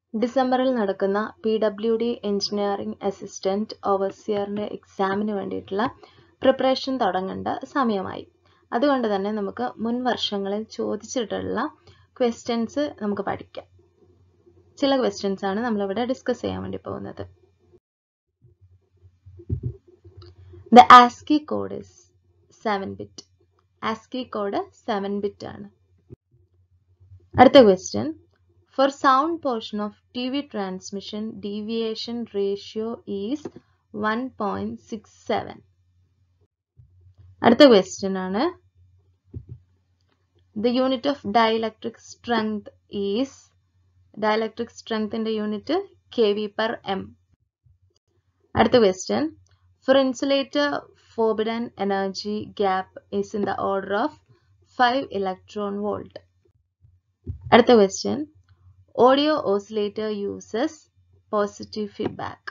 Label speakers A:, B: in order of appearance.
A: ഡിസംബറിൽ നടക്കുന്ന P W D engineering assistant ഓവർസിയറിന്റെ എക്സാമിന് വേണ്ടിയിട്ടുള്ള പ്രിപ്പറേഷൻ തുടങ്ങേണ്ട സമയമായി അതുകൊണ്ട് തന്നെ നമുക്ക് മുൻ വർഷങ്ങളിൽ ചോദിച്ചിട്ടുള്ള ക്വസ്റ്റ്യൻസ് നമുക്ക് പഠിക്കാം ചില ക്വസ്റ്റ്യൻസ് ആണ് നമ്മളിവിടെ ഡിസ്കസ് ചെയ്യാൻ വേണ്ടി പോകുന്നത് the ASCII code is seven bit ASCII code seven bit ആണ് അടുത്ത question For sound portion of TV transmission, deviation ratio is 1.67. അടുത്ത ക്വസ്റ്റ്യൻ ആണ് The unit of dielectric strength is dielectric strength in the unit kV per m. അടുത്ത question For insulator, forbidden energy gap is in the order of 5 electron volt. അടുത്ത question Audio oscillator uses positive feedback.